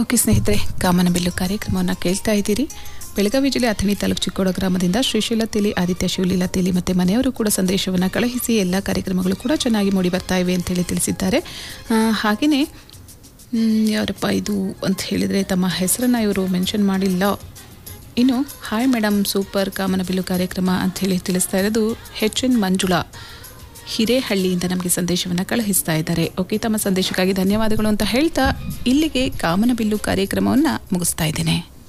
okay ಸ್ನೇಹಿತರೆ ಕಾಮನಬಿಲ್ಲು ಕಾರ್ಯಕ್ರಮವನ್ನು ಕೇಳ್ತಾ ಇದ್ದೀರಿ ಬೆಳಗಾವಿ ಜಿಲ್ಲೆ ಅಥಣಿ ತಾಲೂಕು ಚಿಕ್ಕೋಡ ಗ್ರಾಮದಿಂದ ಶ್ರೀಶೈಲ ತೇಲಿ ಆದಿತ್ಯ ಶಿವಲೀಲಾ ತೇಲಿ ಮತ್ತು ಮನೆಯವರು ಕೂಡ ಸಂದೇಶವನ್ನು ಕಳುಹಿಸಿ ಎಲ್ಲ ಕಾರ್ಯಕ್ರಮಗಳು ಕೂಡ ಚೆನ್ನಾಗಿ ಮೂಡಿ ಬರ್ತಾ ಇವೆ ಅಂತೇಳಿ ತಿಳಿಸಿದ್ದಾರೆ ಆ, ಹಾಗೆಯೇ ಮ್, ಯಾರಪ್ಪ ಇದು ಅಂತ ಹೇಳಿದರೆ ತಮ್ಮ ಹೆಸರನ್ನು ಇವರು ಮೆನ್ಷನ್ ಮಾಡಿಲ್ಲ ಇನ್ನು ಹಾಯ್ ಮೇಡಮ್ ಸೂಪರ್ ಕಾಮನಬಿಲ್ಲು ಕಾರ್ಯಕ್ರಮ ಅಂಥೇಳಿ ತಿಳಿಸ್ತಾ ಇರೋದು ಹೆಚ್ ಎನ್ ಮಂಜುಳಾ ಹಿರೇಹಳ್ಳಿಯಿಂದ ನಮಗೆ ಸಂದೇಶವನ್ನು ಕಳುಹಿಸ್ತಾ ಇದ್ದಾರೆ ಓಕೆ ತಮ್ಮ ಸಂದೇಶಕ್ಕಾಗಿ ಧನ್ಯವಾದಗಳು ಅಂತ ಹೇಳ್ತಾ ಇಲ್ಲಿಗೆ ಕಾಮನಬಿಲ್ಲು ಕಾರ್ಯಕ್ರಮವನ್ನು ಮುಗಿಸ್ತಾ ಇದ್ದೇನೆ